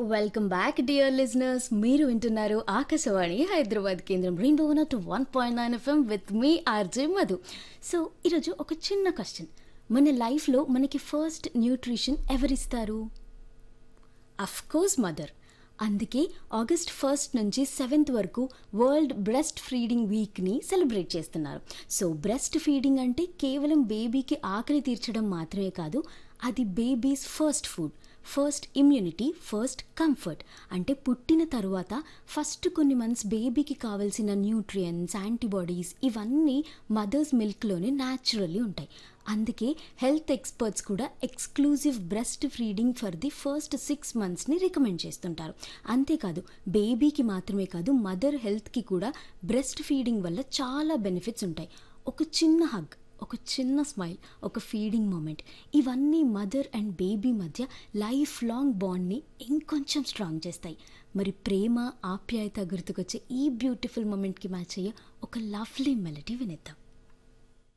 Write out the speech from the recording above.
welcome back dear listeners మీరు వింటున్నారు ఆకాశవాణి హైదరాబాద్ కేంద్రం rainbow one two one point nine FM with me RJ Madhu so ఈరోజు ఒక చిన్న క్వశ్చన్ మన లైఫ్లో మనకి ఫస్ట్ న్యూట్రిషన్ ఎవరిస్తారు అఫ్ కోర్స్ మదర్ అందుకే ఆగస్ట్ ఫస్ట్ నుంచి సెవెంత్ వరకు వరల్డ్ బ్రెస్ట్ ఫీడింగ్ వీక్ని సెలబ్రేట్ చేస్తున్నారు సో బ్రెస్ట్ ఫీడింగ్ అంటే కేవలం బేబీకి ఆకలి తీర్చడం మాత్రమే కాదు అది baby's first food first immunity first comfort అంటే పుట్టిన తర్వాత ఫస్ట్ కొన్ని మంత్స్ బేబీకి కావాల్సిన న్యూట్రియన్స్ యాంటీబాడీస్ ఇవన్నీ మదర్స్ మిల్క్లోనే న్యాచురల్లీ ఉంటాయి అందుకే హెల్త్ ఎక్స్పర్ట్స్ కూడా exclusive breast feeding for the first six మంత్స్ని రికమెండ్ చేస్తుంటారు అంతేకాదు బేబీకి మాత్రమే కాదు మదర్ హెల్త్కి కూడా బ్రెస్ట్ ఫీడింగ్ వల్ల చాలా బెనిఫిట్స్ ఉంటాయి ఒక చిన్న హగ్ ఒక చిన్న స్మైల్ ఒక ఫీడింగ్ మూమెంట్ ఇవన్నీ మదర్ అండ్ బేబీ మధ్య లైఫ్ లాంగ్ బాండ్ని ఇంకొంచెం స్ట్రాంగ్ చేస్తాయి మరి ప్రేమ ఆప్యాయత గుర్తుకొచ్చే ఈ బ్యూటిఫుల్ మూమెంట్కి మ్యాచ్ అయ్యే ఒక లవ్లీ మెలడీ వినిద్దాం